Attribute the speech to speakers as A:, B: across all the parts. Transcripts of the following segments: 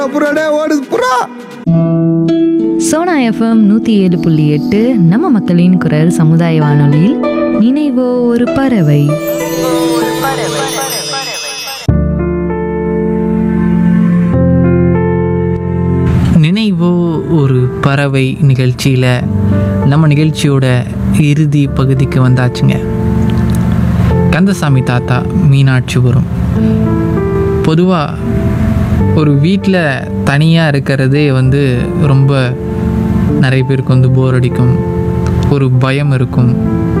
A: புறாடே ஓடுது புறா
B: சோனா எஃப்எம் நூற்றி ஏழு புள்ளி எட்டு நம்ம மக்களின் குரல் சமுதாய வானொலியில் நினைவோ ஒரு பறவை
C: நினைவோ ஒரு பறவை நிகழ்ச்சியில் நம்ம நிகழ்ச்சியோட இறுதி பகுதிக்கு வந்தாச்சுங்க கந்தசாமி தாத்தா மீனாட்சிபுரம் பொதுவாக ஒரு வீட்டில் தனியாக இருக்கிறதே வந்து ரொம்ப நிறைய பேருக்கு வந்து போர் அடிக்கும் ஒரு பயம் இருக்கும்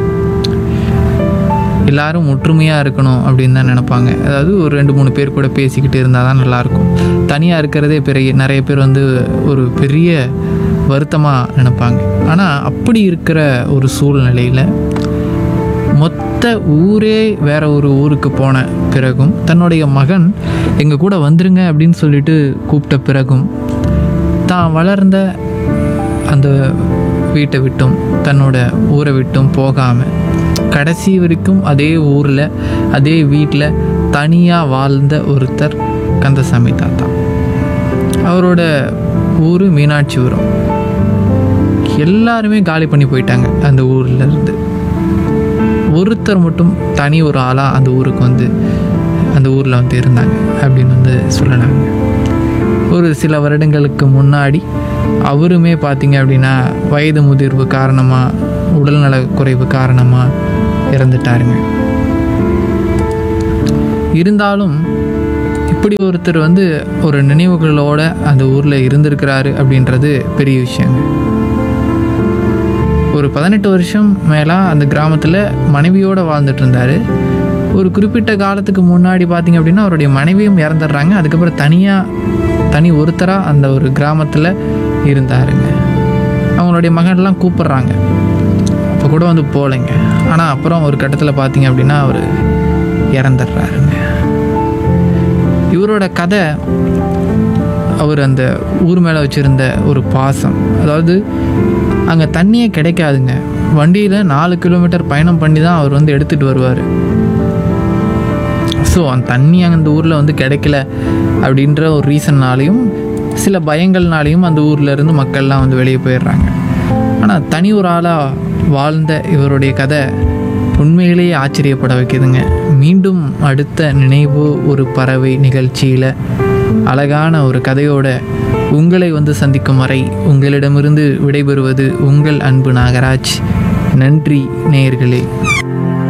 C: எல்லாரும் ஒற்றுமையாக இருக்கணும் அப்படின்னு தான் நினைப்பாங்க அதாவது ஒரு ரெண்டு மூணு பேர் கூட பேசிக்கிட்டு இருந்தால் தான் நல்லாயிருக்கும் தனியாக இருக்கிறதே பெரிய நிறைய பேர் வந்து ஒரு பெரிய வருத்தமாக நினைப்பாங்க ஆனால் அப்படி இருக்கிற ஒரு சூழ்நிலையில் மொத்த ஊரே வேற ஒரு ஊருக்கு போன பிறகும் தன்னுடைய மகன் எங்கள் கூட வந்துருங்க அப்படின்னு சொல்லிட்டு கூப்பிட்ட பிறகும் தான் வளர்ந்த அந்த வீட்டை விட்டும் தன்னோட ஊரை விட்டும் போகாமல் கடைசி வரைக்கும் அதே ஊரில் அதே வீட்டில் தனியாக வாழ்ந்த ஒருத்தர் கந்தசாமி தாத்தா அவரோட ஊர் மீனாட்சிபுரம் எல்லாருமே காலி பண்ணி போயிட்டாங்க அந்த ஊர்ல இருந்து ஒருத்தர் மட்டும் தனி ஒரு ஆளாக அந்த ஊருக்கு வந்து அந்த ஊரில் வந்து இருந்தாங்க அப்படின்னு வந்து சொல்லலாங்க ஒரு சில வருடங்களுக்கு முன்னாடி அவருமே பார்த்தீங்க அப்படின்னா வயது முதிர்வு காரணமாக உடல்நல குறைவு காரணமாக இறந்துட்டாருங்க இருந்தாலும் இப்படி ஒருத்தர் வந்து ஒரு நினைவுகளோட அந்த ஊரில் இருந்திருக்கிறாரு அப்படின்றது பெரிய விஷயங்க ஒரு பதினெட்டு வருஷம் மேலாக அந்த கிராமத்தில் மனைவியோடு வாழ்ந்துட்டு இருந்தார் ஒரு குறிப்பிட்ட காலத்துக்கு முன்னாடி பார்த்தீங்க அப்படின்னா அவருடைய மனைவியும் இறந்துடுறாங்க அதுக்கப்புறம் தனியாக தனி ஒருத்தராக அந்த ஒரு கிராமத்தில் இருந்தாருங்க அவங்களுடைய மகன்லாம் கூப்பிட்றாங்க அப்போ கூட வந்து போகலைங்க ஆனால் அப்புறம் ஒரு கட்டத்தில் பார்த்தீங்க அப்படின்னா அவர் இறந்துடுறாருங்க இவரோட கதை அவர் அந்த ஊர் மேலே வச்சுருந்த ஒரு பாசம் அதாவது அங்கே தண்ணியே கிடைக்காதுங்க வண்டியில் நாலு கிலோமீட்டர் பயணம் பண்ணி தான் அவர் வந்து எடுத்துகிட்டு வருவார் ஸோ அந்த தண்ணி அந்த ஊரில் வந்து கிடைக்கல அப்படின்ற ஒரு ரீசன்னாலையும் சில பயங்கள்னாலையும் அந்த ஊர்ல இருந்து மக்கள்லாம் வந்து வெளியே போயிடுறாங்க ஆனால் தனி ஒரு ஆளாக வாழ்ந்த இவருடைய கதை உண்மையிலேயே ஆச்சரியப்பட வைக்குதுங்க மீண்டும் அடுத்த நினைவு ஒரு பறவை நிகழ்ச்சியில் அழகான ஒரு கதையோட உங்களை வந்து சந்திக்கும் வரை உங்களிடமிருந்து விடைபெறுவது உங்கள் அன்பு நாகராஜ் நன்றி நேயர்களே